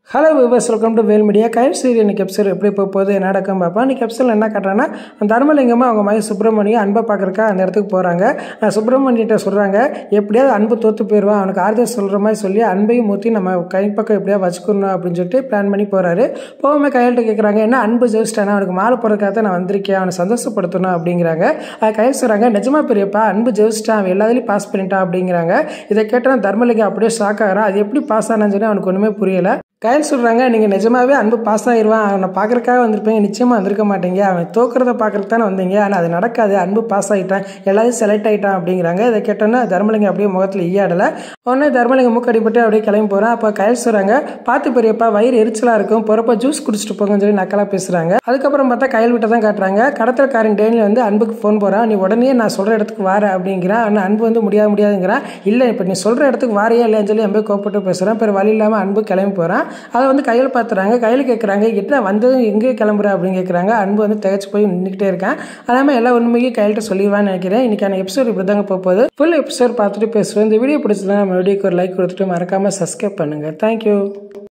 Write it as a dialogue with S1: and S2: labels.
S1: hello viewers welcome to Vel media கைல் serial இன்னைக்கு episode எப்படி போக போகுது என்ன நடக்கும் பார்ப்போம் இன்னைக்கு எபிசோட் என்ன காட்டுறாங்கன்னா தர்மலிங்கமாக அவங்க மகன் சுப்பிரமணியம் அன்பை பார்க்குறக்கா அந்த இடத்துக்கு போகிறாங்க சுப்பிரமணியிட்ட சொல்கிறாங்க எப்படியாவது அன்பு தோற்று போயிடுவான் அவனுக்கு ஆறுதல் சொல்கிற மாதிரி சொல்லி அன்பையும் மூத்தி நம்ம கை பக்கம் எப்படியாவது வச்சுக்கணும் அப்படின்னு சொல்லிட்டு பிளான் பண்ணி போகிறாரு போகும்போது கையெழுத்து கேட்குறாங்க என்ன அன்பு ஜெயிச்சிட்டானா அவனுக்கு மாலை போடுறதுக்காக தான் நான் வந்திருக்கேன் அவனை சந்தோஷப்படுத்தணும் அப்படிங்கிறாங்க அது கையில் சொல்கிறாங்க நிஜமா பெரியப்பா அன்பு ஜெயிச்சிட்டான் அவன் எல்லாத்துலேயும் பாஸ் பண்ணிட்டான் அப்படிங்கிறாங்க இதை கேட்டால் தர்மலிங்கம் அப்படியே ஷாக் ஆகிறான் அது எப்படி பாஸ் ஆனான்னு சொல்லி அவனுக்கு ஒன்றுமே புரியல கையில் சொல்கிறாங்க நீங்கள் நிஜமாவே அன்பு பாஸ் ஆகிடுவான் அவனை பார்க்குறக்காக வந்திருப்பீங்க நிச்சயமாக வந்திருக்க மாட்டீங்க அவன் தோக்குறத பார்க்குறதுக்கு தானே வந்தீங்க ஆனால் அது நடக்காது அன்பு பாஸ் ஆகிட்டான் எல்லாத்தையும் செலக்ட் ஆகிட்டான் அப்படிங்கிறாங்க இதை கேட்டோன்னா தர்மலிங்கம் அப்படியே முகத்தில் ஈயாடலை உடனே தர்மலிங்கம் மூக்கடிப்பட்டு அப்படியே கிளம்பி போகிறான் அப்போ கையில் சொல்கிறாங்க பார்த்து பெரியப்பா வயிறு எரிச்சலாக இருக்கும் போகிறப்ப ஜூஸ் குடிச்சிட்டு போங்கன்னு சொல்லி நக்கலாக பேசுகிறாங்க அதுக்கப்புறம் பார்த்தா கையில் விட்ட தான் காட்டுறாங்க கடத்தல்காரன் டேனியில் வந்து அன்புக்கு ஃபோன் போகிறான் நீ உடனே நான் சொல்கிற இடத்துக்கு வார அப்படிங்கிறான் ஆனால் அன்பு வந்து முடியாது முடியாதுங்கிறான் இல்லை இப்போ நீ சொல்கிற இடத்துக்கு வாரையா இல்லைன்னு சொல்லி என் போய் கோப்பட்டு பேசுகிறான் பிற வழி இல்லாமல் அன்பு கிளம்பி போகிறான் அதை வந்து கையில் பார்த்துறாங்க கையில் கேட்குறாங்க என்ன வந்ததும் எங்கே கிளம்புற அப்படின்னு கேட்குறாங்க அன்பு வந்து திகச்சு போய் நின்றுக்கிட்டே இருக்கான் அதாமல் எல்லா உண்மையும் கையில்ட்ட சொல்லிடுவான்னு நினைக்கிறேன் இன்னைக்கான எபிசோட் இப்படி தாங்க போக போகுது ஃபுல் எபிசோட் பார்த்துட்டு பேசுவேன் இந்த வீடியோ பிடிச்சதுனா நம்ம வீடியோக்கு ஒரு லைக் கொடுத்துட்டு மறக்காமல் சப்ஸ்கிரைப் பண்ணுங்கள் தேங்க்யூ